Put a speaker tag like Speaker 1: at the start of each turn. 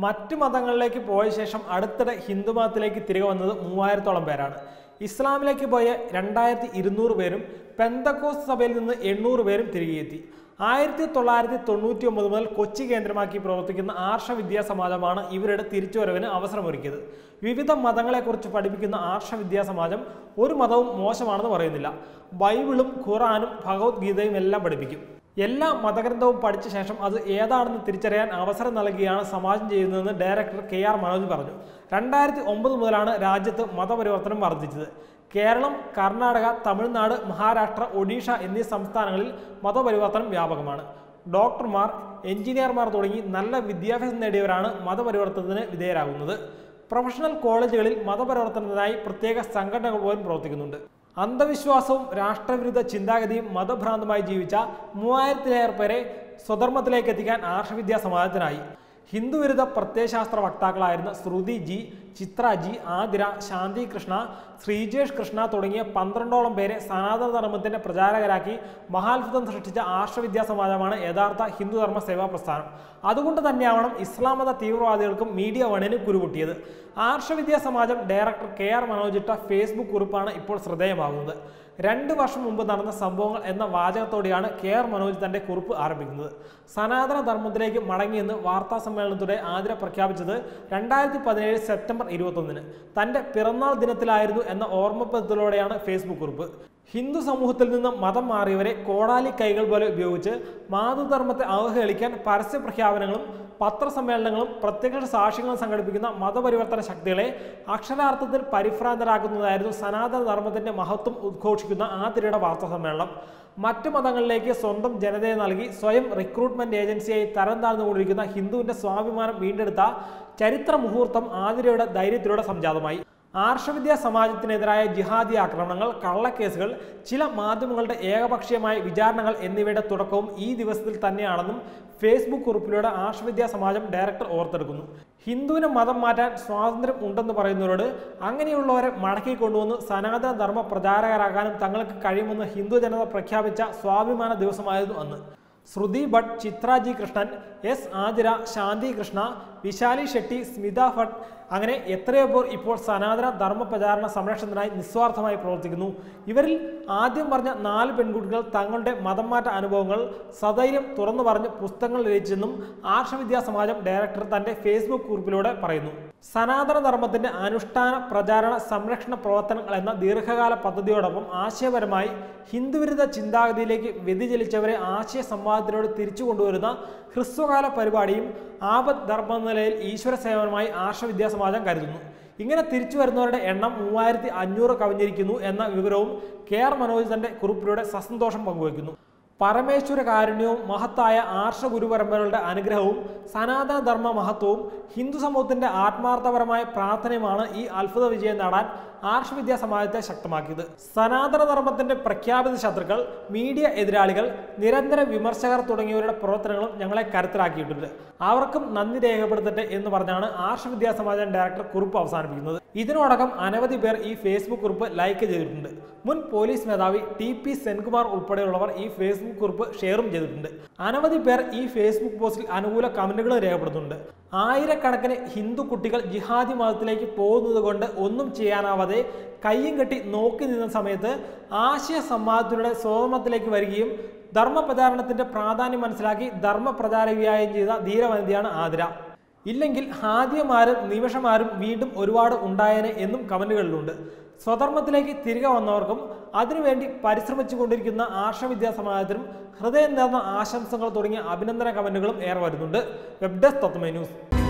Speaker 1: മറ്റു മതങ്ങളിലേക്ക് പോയ ശേഷം അടുത്തിടെ ഹിന്ദുമതത്തിലേക്ക് തിരികെ വന്നത് മൂവായിരത്തോളം പേരാണ് ഇസ്ലാമിലേക്ക് പോയ രണ്ടായിരത്തി ഇരുന്നൂറ് പേരും പെന്തക്കോസ് സഭയിൽ നിന്ന് എണ്ണൂറ് പേരും തിരികെ എത്തി ആയിരത്തി തൊള്ളായിരത്തി തൊണ്ണൂറ്റി ഒമ്പത് മുതൽ കൊച്ചി കേന്ദ്രമാക്കി പ്രവർത്തിക്കുന്ന ആർഷ വിദ്യാ സമാജമാണ് ഇവരുടെ തിരിച്ചുവരവിന് അവസരമൊരുക്കിയത് വിവിധ മതങ്ങളെക്കുറിച്ച് പഠിപ്പിക്കുന്ന ആർഷ വിദ്യാ സമാജം ഒരു മതവും മോശമാണെന്ന് പറയുന്നില്ല ബൈബിളും ഖുറാനും ഭഗവത്ഗീതയും എല്ലാം പഠിപ്പിക്കും എല്ലാ മതഗ്രന്ഥവും പഠിച്ച ശേഷം അത് ഏതാണെന്ന് തിരിച്ചറിയാൻ അവസരം നൽകുകയാണ് സമാജം ചെയ്യുന്നതെന്ന് ഡയറക്ടർ കെ ആർ മനോജ് പറഞ്ഞു രണ്ടായിരത്തി ഒമ്പത് മുതലാണ് രാജ്യത്ത് മതപരിവർത്തനം വർദ്ധിച്ചത് കേരളം കർണാടക തമിഴ്നാട് മഹാരാഷ്ട്ര ഒഡീഷ എന്നീ സംസ്ഥാനങ്ങളിൽ മതപരിവർത്തനം വ്യാപകമാണ് ഡോക്ടർമാർ എഞ്ചിനീയർമാർ തുടങ്ങി നല്ല വിദ്യാഭ്യാസം നേടിയവരാണ് മതപരിവർത്തനത്തിന് വിധേയരാകുന്നത് പ്രൊഫഷണൽ കോളേജുകളിൽ മതപരിവർത്തനത്തിനായി പ്രത്യേക സംഘടനകൾ പോലും പ്രവർത്തിക്കുന്നുണ്ട് അന്ധവിശ്വാസവും രാഷ്ട്രവിരുദ്ധ ചിന്താഗതിയും മതഭ്രാന്തമായി ജീവിച്ച മൂവായിരത്തിലേറെ പേരെ സ്വധർമ്മത്തിലേക്ക് എത്തിക്കാൻ ആർഷവിദ്യാ സമാജത്തിനായി ഹിന്ദുവിരുദ്ധ പ്രത്യയശാസ്ത്ര വക്താക്കളായിരുന്ന ശ്രുതി ജി ചിത്ര ജി ആതിര ശാന്തി കൃഷ്ണ ശ്രീജേഷ് കൃഷ്ണ തുടങ്ങിയ പന്ത്രണ്ടോളം പേരെ സനാതന ധർമ്മത്തിന്റെ പ്രചാരകരാക്കി മഹാത്ഭുതം സൃഷ്ടിച്ച ആർഷവിദ്യാ സമാജമാണ് യഥാർത്ഥ ഹിന്ദുധർമ്മ സേവാ പ്രസ്ഥാനം അതുകൊണ്ട് തന്നെയാവണം ഇസ്ലാം മത തീവ്രവാദികൾക്കും മീഡിയ വണിന് കുരുപൊട്ടിയത് Arsha Vidya Samajam director K R മനോജിട്ട ഫേസ്ബുക്ക് കുറിപ്പാണ് ഇപ്പോൾ ശ്രദ്ധേയമാകുന്നത് രണ്ട് വർഷം മുമ്പ് നടന്ന സംഭവങ്ങൾ എന്ന വാചകത്തോടെയാണ് കെ ആർ മനോജ് തന്റെ കുറിപ്പ് ആരംഭിക്കുന്നത് സനാതന ധർമ്മത്തിലേക്ക് മടങ്ങിയെന്ന് വാർത്താ സമ്മേളനത്തോടെ ആതിര പ്രഖ്യാപിച്ചത് രണ്ടായിരത്തി പതിനേഴ് സെപ്റ്റംബർ ഇരുപത്തൊന്നിന് തന്റെ പിറന്നാൾ ദിനത്തിലായിരുന്നു എന്ന ഓർമ്മപ്പെടുത്തലോടെയാണ് ഫേസ്ബുക്ക് കുറിപ്പ് ഹിന്ദു സമൂഹത്തിൽ നിന്ന് മതം മാറിയവരെ കോടാലി കൈകൾ പോലെ ഉപയോഗിച്ച് മാതൃധർമ്മത്തെ അവഹേളിക്കാൻ പരസ്യ പ്രഖ്യാപനങ്ങളും പത്രസമ്മേളനങ്ങളും പ്രത്യക്ഷ സാക്ഷ്യങ്ങളും സംഘടിപ്പിക്കുന്ന മതപരിവർത്തന ശക്തികളെ അക്ഷരാർത്ഥത്തിൽ പരിഭ്രാന്തരാക്കുന്നതായിരുന്നു സനാതന ധർമ്മത്തിന്റെ മഹത്വം ഉദ്ഘോഷിക്കുന്ന ആതിരയുടെ വാർത്താ സമ്മേളനം മറ്റ് മതങ്ങളിലേക്ക് സ്വന്തം ജനതയെ നൽകി സ്വയം റിക്രൂട്ട്മെന്റ് ഏജൻസിയായി തരം താഴ്ന്നുകൊണ്ടിരിക്കുന്ന ഹിന്ദുവിന്റെ സ്വാഭിമാനം വീണ്ടെടുത്ത ചരിത്ര മുഹൂർത്തം ആതിരയുടെ ധൈര്യത്തിലൂടെ സംജാതമായി ആർഷവിദ്യാ സമാജത്തിനെതിരായ ജിഹാദി ആക്രമണങ്ങൾ കള്ളക്കേസുകൾ ചില മാധ്യമങ്ങളുടെ ഏകപക്ഷീയമായ വിചാരണകൾ എന്നിവയുടെ തുടക്കവും ഈ ദിവസത്തിൽ തന്നെയാണെന്നും ഫേസ്ബുക്ക് കുറിപ്പിലൂടെ ആർഷവിദ്യാ സമാജം ഡയറക്ടർ ഓർത്തെടുക്കുന്നു ഹിന്ദുവിനെ മതം മാറ്റാൻ സ്വാതന്ത്ര്യം ഉണ്ടെന്ന് പറയുന്നവരോട് അങ്ങനെയുള്ളവരെ മടക്കി കൊണ്ടുവന്ന് സനാതന ധർമ്മ പ്രചാരകരാകാനും തങ്ങൾക്ക് കഴിയുമെന്ന് ഹിന്ദു ജനത പ്രഖ്യാപിച്ച സ്വാഭിമാന ദിവസമായിരുന്നു അന്ന് ശ്രുതി ഭട്ട് ചിത്ര ജി കൃഷ്ണൻ എസ് ആതിര ശാന്തി കൃഷ്ണ വിശാലി ഷെട്ടി സ്മിത ഭട്ട് അങ്ങനെ എത്രയോ പേർ ഇപ്പോൾ സനാതന ധർമ്മ പ്രചാരണ സംരക്ഷണത്തിനായി നിസ്വാർത്ഥമായി പ്രവർത്തിക്കുന്നു ഇവരിൽ ആദ്യം പറഞ്ഞ നാല് പെൺകുട്ടികൾ തങ്ങളുടെ മതം മാറ്റ അനുഭവങ്ങൾ സധൈര്യം തുറന്നു പറഞ്ഞ് പുസ്തകങ്ങൾ രചിച്ചെന്നും ആർഷവിദ്യാ സമാജം ഡയറക്ടർ തന്റെ ഫേസ്ബുക്ക് കുറിപ്പിലൂടെ പറയുന്നു സനാതന ധർമ്മത്തിന്റെ അനുഷ്ഠാന പ്രചാരണ സംരക്ഷണ പ്രവർത്തനങ്ങൾ എന്ന ദീർഘകാല പദ്ധതിയോടൊപ്പം ആശയപരമായി ഹിന്ദുവിരുദ്ധ ചിന്താഗതിയിലേക്ക് വ്യതിചലിച്ചവരെ ആശയ സംവാദത്തിലൂടെ തിരിച്ചു കൊണ്ടുവരുന്ന ഹ്രസ്വകാല പരിപാടിയും ആപത് ധർമ്മ നിലയിൽ ഈശ്വര സേവനമായി ആർഷവിദ്യാ സമാജം കരുതുന്നു ഇങ്ങനെ തിരിച്ചു വരുന്നവരുടെ എണ്ണം മൂവായിരത്തി അഞ്ഞൂറ് കവിഞ്ഞിരിക്കുന്നു എന്ന വിവരവും കെ ആർ മനോജ് തന്റെ കുറിപ്പിലൂടെ സസന്തോഷം പങ്കുവയ്ക്കുന്നു പരമേശ്വര കാരുണ്യവും മഹത്തായ ആർഷ ഗുരുപരമ്പരകളുടെ അനുഗ്രഹവും സനാതന ധർമ്മ മഹത്വവും ഹിന്ദു സമൂഹത്തിന്റെ ആത്മാർത്ഥപരമായ പ്രാർത്ഥനയുമാണ് ഈ അത്ഭുത വിജയം നേടാൻ ആർഷവിദ്യാ സമാജത്തെ ശക്തമാക്കിയത് സനാതന ധർമ്മത്തിന്റെ പ്രഖ്യാപിത ശത്രുക്കൾ മീഡിയ എതിരാളികൾ നിരന്തര വിമർശകർ തുടങ്ങിയവരുടെ പ്രവർത്തനങ്ങളും ഞങ്ങളെ കരുത്തരാക്കിയിട്ടുണ്ട് അവർക്കും നന്ദി രേഖപ്പെടുത്തട്ടെ എന്ന് പറഞ്ഞാണ് ആർഷവിദ്യാ സമാജം ഡയറക്ടർ കുറിപ്പ് അവസാനിപ്പിക്കുന്നത് ഇതിനോടകം അനവധി പേർ ഈ ഫേസ്ബുക്ക് കുറിപ്പ് ലൈക്ക് ചെയ്തിട്ടുണ്ട് മുൻ പോലീസ് മേധാവി ടി പി സെൻകുമാർ ഉൾപ്പെടെയുള്ളവർ ഈ ഫേസ്ബുക്ക് കുറിപ്പ് ഷെയറും ചെയ്തിട്ടുണ്ട് അനവധി പേർ ഈ ഫേസ്ബുക്ക് പോസ്റ്റിൽ അനുകൂല കമന്റുകളും രേഖപ്പെടുത്തുന്നുണ്ട് ആയിരക്കണക്കിന് ഹിന്ദു കുട്ടികൾ ജിഹാദി മതത്തിലേക്ക് പോകുന്നത് കൊണ്ട് ഒന്നും ചെയ്യാനാവാതെ കയ്യും കെട്ടി നോക്കി നിന്ന സമയത്ത് ആശയ സംവാദത്തിലൂടെ സ്വതന്ത്രത്തിലേക്ക് വരികയും ധർമ്മപ്രചാരണത്തിന്റെ പ്രാധാന്യം മനസ്സിലാക്കി ധർമ്മപ്രചാരകയായും ചെയ്ത ധീരവനിതയാണ് ആതിര ഇല്ലെങ്കിൽ ഹാദ്യമാരും നിമിഷമാരും വീണ്ടും ഒരുപാട് ഉണ്ടായേനെ എന്നും കമന്റുകളിലുണ്ട് സ്വധർമ്മത്തിലേക്ക് തിരികെ വന്നവർക്കും അതിനുവേണ്ടി പരിശ്രമിച്ചു കൊണ്ടിരിക്കുന്ന ആർഷവിദ്യാ സമാജത്തിനും ഹൃദയം നേർന്ന ആശംസകൾ തുടങ്ങിയ അഭിനന്ദന കമന്റുകളും ഏറെ വരുന്നുണ്ട് വെബ് ഡെസ്ക് തത്വമേ ന്യൂസ്